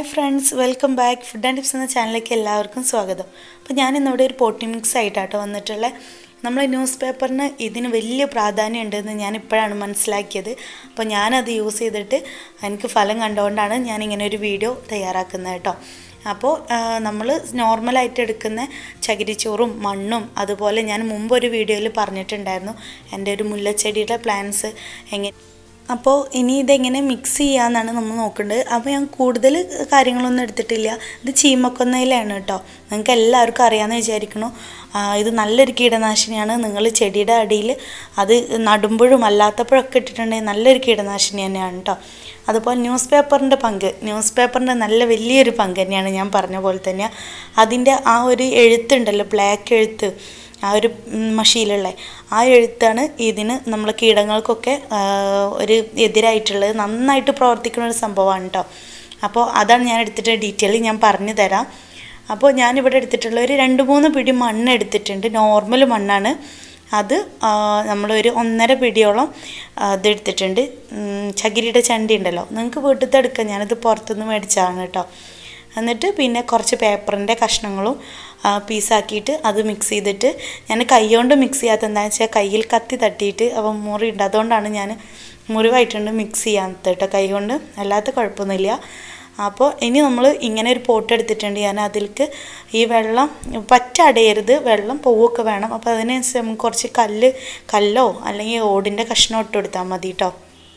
friends welcome back food and tips എന്ന ചാനലിലേക്ക് എല്ലാവർക്കും സ്വാഗതം അപ്പോൾ ഞാൻ ഇന്നിവിടെ ഒരു പോട്ടി മിക്സ് ആയിട്ടാട്ടോ വന്നിട്ടുള്ളത് നമ്മൾ ന്യൂസ് പേപ്പറിന് ഇതിന് വലിയ പ്രാധാന്യം ഉണ്ടെന്ന് ഞാൻ ഇപ്പോഴാണ് മനസ്സിലാക്കിയത് അപ്പോൾ ഞാനത് യൂസ് ചെയ്തിട്ട് എനിക്ക് ഫലം കണ്ടുകൊണ്ടാണ് ഞാൻ ഇങ്ങനെ ഒരു വീഡിയോ തയ്യാറാക്കുന്നത് കേട്ടോ അപ്പോൾ നമ്മൾ നോർമലായിട്ട് എടുക്കുന്ന ചകിരിച്ചോറും മണ്ണും അതുപോലെ ഞാൻ മുമ്പ് ഒരു വീഡിയോയിൽ പറഞ്ഞിട്ടുണ്ടായിരുന്നു എൻ്റെ ഒരു മുല്ലച്ചെടിയുടെ പ്ലാന്റ്സ് എങ്ങനെ അപ്പോൾ ഇനി ഇതെങ്ങനെ മിക്സ് ചെയ്യാമെന്നാണ് നമ്മൾ നോക്കേണ്ടത് അപ്പോൾ ഞാൻ കൂടുതൽ കാര്യങ്ങളൊന്നും എടുത്തിട്ടില്ല ഇത് ചീമക്കൊന്നയിലാണ് കേട്ടോ നിങ്ങൾക്ക് എല്ലാവർക്കും അറിയാമെന്ന് വിചാരിക്കണു ആ, ഇത് നല്ലൊരു കീടനാശിനിയാണ് നിങ്ങൾ ചെടിയുടെ അടിയിൽ അത് നടുമ്പോഴും അല്ലാത്തപ്പോഴൊക്കെ ഇട്ടിട്ടുണ്ടെങ്കിൽ നല്ലൊരു കീടനാശിനി തന്നെയാണ് കേട്ടോ അതുപോലെ ന്യൂസ് പേപ്പറിൻ്റെ പങ്ക് ന്യൂസ് പേപ്പറിൻ്റെ നല്ല വലിയൊരു പങ്ക് തന്നെയാണ് ഞാൻ പറഞ്ഞ പോലെ തന്നെ അതിൻ്റെ ആ ഒരു എഴുത്തുണ്ടല്ലോ ബ്ലാക്ക് എഴുത്ത് ആ ഒരു ഉം, മഷിയിലുള്ള ആ എഴുത്താണ് ഇതിന് നമ്മൾ കീടങ്ങൾക്കൊക്കെ ആ, ഒരു എതിരായിട്ടുള്ളത് നന്നായിട്ട് പ്രവർത്തിക്കുന്ന ഒരു സംഭവമാണ് കേട്ടോ അപ്പോൾ അതാണ് ഞാൻ എടുത്തിട്ട് ഡീറ്റെയിൽ ഞാൻ പറഞ്ഞു തരാം അപ്പോൾ ഞാനിവിടെ എടുത്തിട്ടുള്ള ഒരു രണ്ട് മൂന്ന് പിടി മണ്ണ് എടുത്തിട്ടുണ്ട് നോർമൽ മണ്ണാണ് അത് ആ, നമ്മളൊരു ഒന്നര പിടിയോളം ആ, ഇത് എടുത്തിട്ടുണ്ട് ഉം, ചകിരിയുടെ ചണ്ടി ഉണ്ടല്ലോ നിങ്ങൾക്ക് വീട്ടിലത്തെ എടുക്കാം ഞാനിത് പുറത്തുനിന്ന് മേടിച്ചതാണ് കേട്ടോ എന്നിട്ട് പിന്നെ കുറച്ച് പേപ്പറിൻ്റെ കഷ്ണങ്ങളും ആ, പീസാക്കിയിട്ട് അത് മിക്സ് ചെയ്തിട്ട് ഞാൻ കൈ കൊണ്ട് മിക്സ് ചെയ്യാത്ത എന്താണെന്ന് വെച്ചാൽ കയ്യിൽ കത്തി തട്ടിയിട്ട് അപ്പം മുറിയുണ്ട് അതുകൊണ്ടാണ് ഞാൻ മുറിവായിട്ടുണ്ട് മിക്സ് ചെയ്യാത്തത് കേട്ടോ കൈ കൊണ്ട് അല്ലാത്ത കുഴപ്പമൊന്നുമില്ല അപ്പോൾ ഇനി നമ്മൾ ഇങ്ങനെ ഒരു പോട്ട് എടുത്തിട്ടുണ്ട് ഞാൻ അതിലേക്ക് ഈ വെള്ളം പറ്റ അടയരുത് വെള്ളം പോവൊക്കെ വേണം അപ്പോൾ അതിനനുസരിച്ച് നമുക്ക് കുറച്ച് കല്ല് കല്ലോ അല്ലെങ്കിൽ ഓടിൻ്റെ കഷ്ണം ഇട്ട് കൊടുത്താൽ മതി കേട്ടോ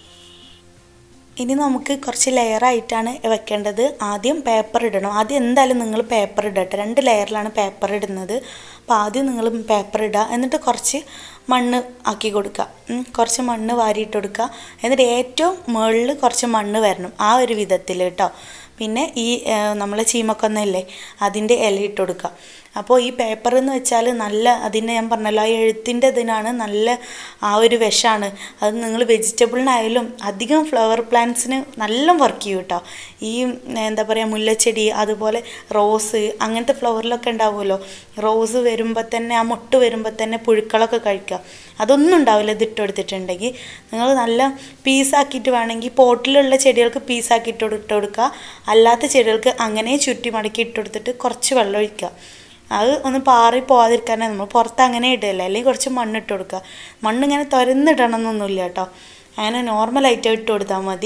ഇനി നമുക്ക് കുറച്ച് ലെയറായിട്ടാണ് വെക്കേണ്ടത് ആദ്യം പേപ്പർ ഇടണം ആദ്യം എന്തായാലും നിങ്ങൾ പേപ്പർ ഇടട്ടെ രണ്ട് ലെയറിലാണ് പേപ്പർ ഇടുന്നത് അപ്പോൾ ആദ്യം നിങ്ങൾ പേപ്പർ ഇടുക എന്നിട്ട് കുറച്ച് മണ്ണ് ആക്കി കൊടുക്കുക ഉം, കുറച്ച് മണ്ണ് വാരിയിട്ട് കൊടുക്കുക എന്നിട്ട് ഏറ്റവും മുകളിൽ കുറച്ച് മണ്ണ് വരണം ആ ഒരു വിധത്തിൽ കേട്ടോ പിന്നെ ഈ നമ്മൾ ചീമക്കൊന്നല്ലേ അതിൻ്റെ ഇല ഇട്ട് കൊടുക്കുക അപ്പോൾ ഈ പേപ്പർ എന്ന് വെച്ചാൽ നല്ല അതിനെ ഞാൻ പറഞ്ഞല്ലോ ആ എഴുത്തിൻ്റെ ഇതിനാണ് നല്ല ആ ഒരു വിഷമാണ് അത് നിങ്ങൾ വെജിറ്റബിളിനായാലും അധികം ഫ്ലവർ പ്ലാന്റ്സിന് നല്ല വർക്ക് ചെയ്യും കേട്ടോ ഈ എന്താ പറയുക മുല്ലച്ചെടി അതുപോലെ റോസ് അങ്ങനത്തെ ഫ്ലവറിലൊക്കെ ഉണ്ടാവുമല്ലോ റോസ് വരുമ്പോൾ തന്നെ ആ മുട്ട് വരുമ്പോൾ തന്നെ പുഴുക്കളൊക്കെ കഴിക്കുക അതൊന്നും ഉണ്ടാവില്ല ഇത് ഇട്ട് കൊടുത്തിട്ടുണ്ടെങ്കിൽ നിങ്ങൾ നല്ല പീസാക്കിയിട്ട് വേണമെങ്കിൽ പോട്ടിലുള്ള ചെടികൾക്ക് പീസാക്കിയിട്ട് ഇട്ട് കൊടുക്കുക അല്ലാത്ത ചെടികൾക്ക് അങ്ങനെ ചുറ്റി മടക്കി ഇട്ട് കൊടുത്തിട്ട് കുറച്ച് വെള്ളം ഒഴിക്കുക അത് ഒന്ന് പാറി പോകാതിരിക്കാനാണ് നമ്മൾ പുറത്ത് അങ്ങനെ ഇടല്ല അല്ലെങ്കിൽ കുറച്ച് മണ്ണിട്ട് കൊടുക്കുക മണ്ണ് ഇങ്ങനെ തുരന്നിടണം എന്നൊന്നുമില്ല കേട്ടോ അങ്ങനെ നോർമലായിട്ട് ഇട്ട് കൊടുത്താൽ മതി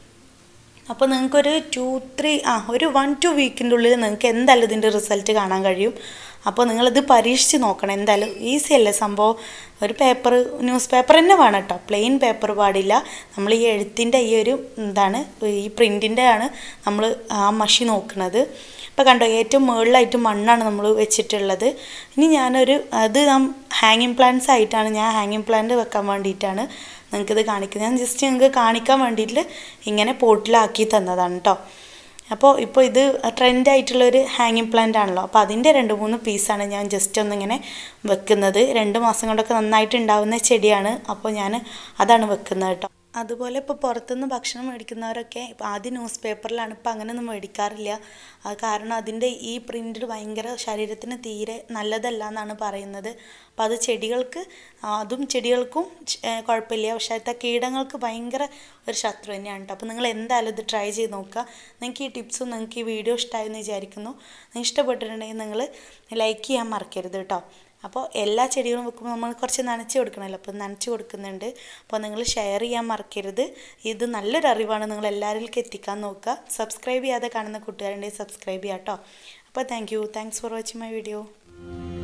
അപ്പോൾ നിങ്ങൾക്കൊരു ടു ത്രീ ആ ഒരു വൺ ടു വീക്കിൻ്റെ ഉള്ളിൽ നിങ്ങൾക്ക് എന്തായാലും ഇതിൻ്റെ റിസൾട്ട് കാണാൻ കഴിയും അപ്പോൾ നിങ്ങളിത് പരീക്ഷിച്ച് നോക്കണം എന്തായാലും ഈസി അല്ലേ സംഭവം ഒരു പേപ്പർ ന്യൂസ് പേപ്പർ തന്നെ വേണം കേട്ടോ പ്ലെയിൻ പേപ്പർ പാടില്ല നമ്മൾ ഈ എഴുത്തിൻ്റെ ഈ ഒരു എന്താണ് ഈ പ്രിൻറ്റിൻ്റെ ആണ് നമ്മൾ ആ മഷി നോക്കുന്നത് ഇപ്പോൾ കണ്ടോ ഏറ്റവും മുകളിലായിട്ട് മണ്ണാണ് നമ്മൾ വെച്ചിട്ടുള്ളത് ഇനി ഞാനൊരു അത് ഞാൻ ഹാങ്ങിങ് പ്ലാന്റ്സ് ആയിട്ടാണ് ഞാൻ ഹാങ്ങിങ് പ്ലാന്റ് വെക്കാൻ വേണ്ടിയിട്ടാണ് നിങ്ങൾക്കിത് കാണിക്കുന്നത് ഞാൻ ജസ്റ്റ് നിങ്ങൾക്ക് കാണിക്കാൻ വേണ്ടിയിട്ട് ഇങ്ങനെ പോട്ടിലാക്കി തന്നതാണ് കേട്ടോ അപ്പോൾ ഇപ്പോൾ ഇത് ട്രെൻഡ് ആയിട്ടുള്ള ഒരു ഹാങ്ങിങ് പ്ലാന്റ് ആണല്ലോ അപ്പോൾ അതിൻ്റെ രണ്ട് മൂന്ന് പീസാണ് ഞാൻ ജസ്റ്റ് ഒന്നിങ്ങനെ വെക്കുന്നത് രണ്ട് മാസം കൊണ്ടൊക്കെ നന്നായിട്ട് ഉണ്ടാവുന്ന ചെടിയാണ് അപ്പോൾ ഞാൻ അതാണ് വെക്കുന്നത് കേട്ടോ അതുപോലെ ഇപ്പോൾ പുറത്തുനിന്ന് ഭക്ഷണം മേടിക്കുന്നവരൊക്കെ ഇപ്പോൾ ആദ്യം ന്യൂസ് പേപ്പറിലാണ് ഇപ്പോൾ അങ്ങനെയൊന്നും മേടിക്കാറില്ല അത് കാരണം അതിൻ്റെ ഈ പ്രിൻ്റ് ഭയങ്കര ശരീരത്തിന് തീരെ നല്ലതല്ല എന്നാണ് പറയുന്നത് അപ്പോൾ അത് ചെടികൾക്ക് അതും ചെടികൾക്കും ച്- ഏ, കുഴപ്പമില്ല പക്ഷേ അത് കീടങ്ങൾക്ക് ഭയങ്കര ഒരു ശത്രു തന്നെയാണ് കേട്ടോ അപ്പോൾ നിങ്ങൾ എന്തായാലും ഇത് ട്രൈ ചെയ്ത് നോക്കുക നിങ്ങൾക്ക് ഈ ടിപ്സും നിങ്ങൾക്ക് ഈ വീഡിയോ ഇഷ്ടമായെന്ന് വിചാരിക്കുന്നു നിങ്ങൾക്ക് ഇഷ്ടപ്പെട്ടിട്ടുണ്ടെങ്കിൽ നിങ്ങൾ ലൈക്ക് ചെയ്യാൻ മറക്കരുത് കേട്ടോ അപ്പോൾ എല്ലാ ചെടികളും വെക്കുമ്പോൾ നമ്മൾ കുറച്ച് നനച്ച് കൊടുക്കണമല്ലോ അപ്പോൾ നനച്ച് കൊടുക്കുന്നുണ്ട് അപ്പോൾ നിങ്ങൾ ഷെയർ ചെയ്യാൻ മറക്കരുത് ഇത് നല്ലൊരു അറിവാണ് നിങ്ങൾ എല്ലാവരിലേക്ക് എത്തിക്കാൻ നോക്കുക സബ്സ്ക്രൈബ് ചെയ്യാതെ കാണുന്ന കൂട്ടുകാരുണ്ടെങ്കിൽ സബ്സ്ക്രൈബ് ചെയ്യാം കേട്ടോ അപ്പോൾ thank you thanks for watching my video